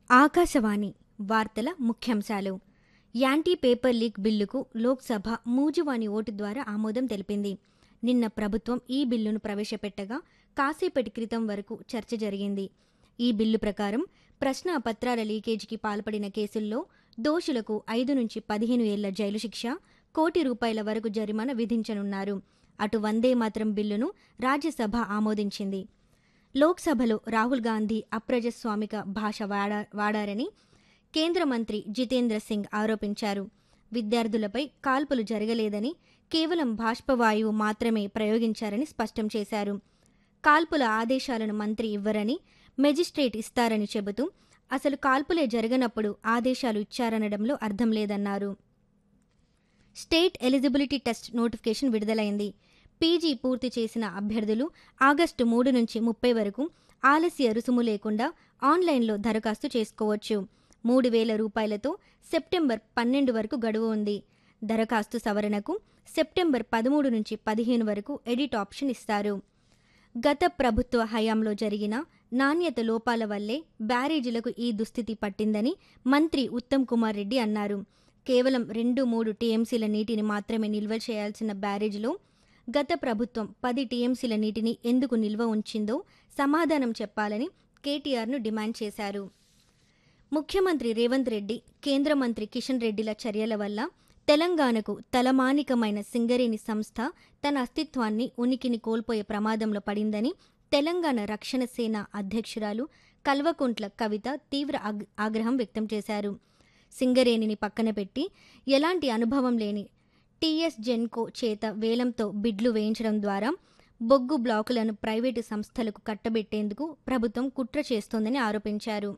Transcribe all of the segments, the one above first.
ఆకాశవాణి వార్తల ముఖ్యాంశాలు anti paper leak బిల్లుకు లోక్సభ మూజువాణి ఓటు ద్వారా ఆమోదం తెలిపింది నిన్న ప్రభుత్వం ఈ బిల్లును ప్రవేశపెట్టగా కాసేపటి క్రితం వరకు చర్చ జరిగింది ఈ బిల్లు ప్రకారం ప్రశ్నాపత్రాల లీకేజీకి పాల్పడిన కేసుల్లో దోషులకు ఐదు నుంచి పదిహేను ఏళ్ల జైలు శిక్ష కోటి రూపాయల వరకు జరిమానా విధించనున్నారు అటు వందే మాత్రం బిల్లును రాజ్యసభ ఆమోదించింది లోక్సభలో రాహుల్ గాంధీ అప్రజస్వామిక భాష వాడా వాడారని కేంద్ర మంత్రి జితేంద్ర సింగ్ ఆరోపించారు విద్యార్థులపై కాల్పులు జరగలేదని కేవలం బాష్పవాయువు మాత్రమే ప్రయోగించారని స్పష్టం చేశారు కాల్పుల ఆదేశాలను మంత్రి ఇవ్వరని మెజిస్ట్రేట్ ఇస్తారని చెబుతూ అసలు కాల్పులే జరగనప్పుడు ఆదేశాలు ఇచ్చారనడంలో అర్థం లేదన్నారు స్టేట్ ఎలిజిబిలిటీ టెస్ట్ నోటిఫికేషన్ విడుదలైంది పీజీ పూర్తి చేసిన అభ్యర్థులు ఆగస్టు మూడు నుంచి ముప్పై వరకు ఆలస్య రుసుము లేకుండా ఆన్లైన్లో దరఖాస్తు చేసుకోవచ్చు మూడు వేల రూపాయలతో సెప్టెంబర్ పన్నెండు వరకు గడువు ఉంది దరఖాస్తు సవరణకు సెప్టెంబర్ పదమూడు నుంచి పదిహేను వరకు ఎడిట్ ఆప్షన్ ఇస్తారు గత ప్రభుత్వ హయాంలో జరిగిన నాణ్యత లోపాల వల్లే బ్యారేజీలకు ఈ దుస్థితి పట్టిందని మంత్రి ఉత్తమ్ కుమార్ రెడ్డి అన్నారు కేవలం రెండు మూడు టీఎంసీల నీటిని మాత్రమే నిల్వ చేయాల్సిన బ్యారేజ్లో గత ప్రభుత్వం పది టీఎంసీల నీటిని ఎందుకు నిల్వ ఉంచిందో సమాధానం చెప్పాలని కేటీఆర్ను డిమాండ్ చేశారు ముఖ్యమంత్రి రేవంత్ రెడ్డి కేంద్ర మంత్రి కిషన్ రెడ్డిల చర్యల వల్ల తెలంగాణకు తలమానికమైన సింగరేణి సంస్థ తన అస్తిత్వాన్ని ఉనికిని కోల్పోయే ప్రమాదంలో పడిందని తెలంగాణ రక్షణ సేన అధ్యక్షురాలు కల్వకుంట్ల కవిత తీవ్ర ఆగ్రహం వ్యక్తం చేశారు సింగరేణిని పక్కన పెట్టి ఎలాంటి అనుభవం లేని టీఎస్ జెన్కో చేత వేలంతో బిడ్లు వేయించడం ద్వారా బొగ్గు బ్లాకులను ప్రైవేటు సంస్థలకు కట్టబెట్టేందుకు ప్రభుత్వం కుట్ర చేస్తోందని ఆరోపించారు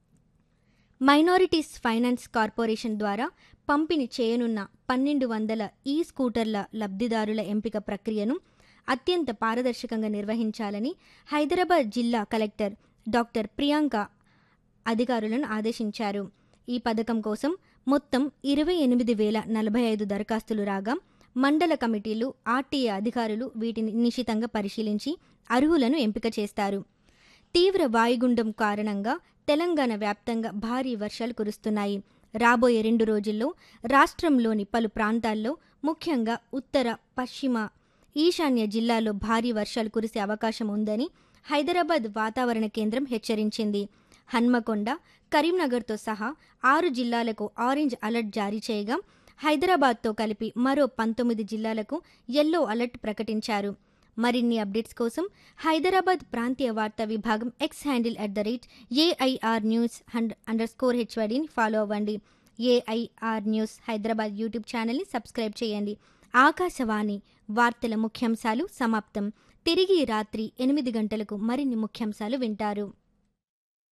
మైనారిటీస్ ఫైనాన్స్ కార్పొరేషన్ ద్వారా పంపిణీ చేయనున్న పన్నెండు వందల ఈ స్కూటర్ల లబ్ధిదారుల ఎంపిక ప్రక్రియను అత్యంత పారదర్శకంగా నిర్వహించాలని హైదరాబాద్ జిల్లా కలెక్టర్ డాక్టర్ ప్రియాంక అధికారులను ఆదేశించారు ఈ పథకం కోసం మొత్తం ఇరవై ఎనిమిది వేల నలభై ఐదు దరఖాస్తులు రాగా మండల కమిటీలు ఆర్టీఏ అధికారులు వీటిని నిశితంగా పరిశీలించి అర్హులను ఎంపిక చేస్తారు తీవ్ర వాయుగుండం కారణంగా తెలంగాణ వ్యాప్తంగా భారీ వర్షాలు కురుస్తున్నాయి రాబోయే రెండు రోజుల్లో రాష్ట్రంలోని పలు ప్రాంతాల్లో ముఖ్యంగా ఉత్తర పశ్చిమ ఈశాన్య జిల్లాల్లో భారీ వర్షాలు కురిసే అవకాశం ఉందని హైదరాబాద్ వాతావరణ కేంద్రం హెచ్చరించింది హన్మకొండ కరీంనగర్తో సహా ఆరు జిల్లాలకు ఆరెంజ్ అలర్ట్ జారీ చేయగా హైదరాబాద్తో కలిపి మరో పంతొమ్మిది జిల్లాలకు ఎల్లో అలర్ట్ ప్రకటించారు మరిన్ని అప్డేట్స్ కోసం హైదరాబాద్ ప్రాంతీయ వార్తా విభాగం X handle at the rate AIR news underscore హెచ్వడిని ఫాలో అవ్వండి ఏఐఆర్ న్యూస్ హైదరాబాద్ యూట్యూబ్ ఛానల్ని సబ్స్క్రైబ్ చేయండి ఆకాశవాణి వార్తల ముఖ్యాంశాలు సమాప్తం తిరిగి రాత్రి ఎనిమిది గంటలకు మరిన్ని ముఖ్యాంశాలు వింటారు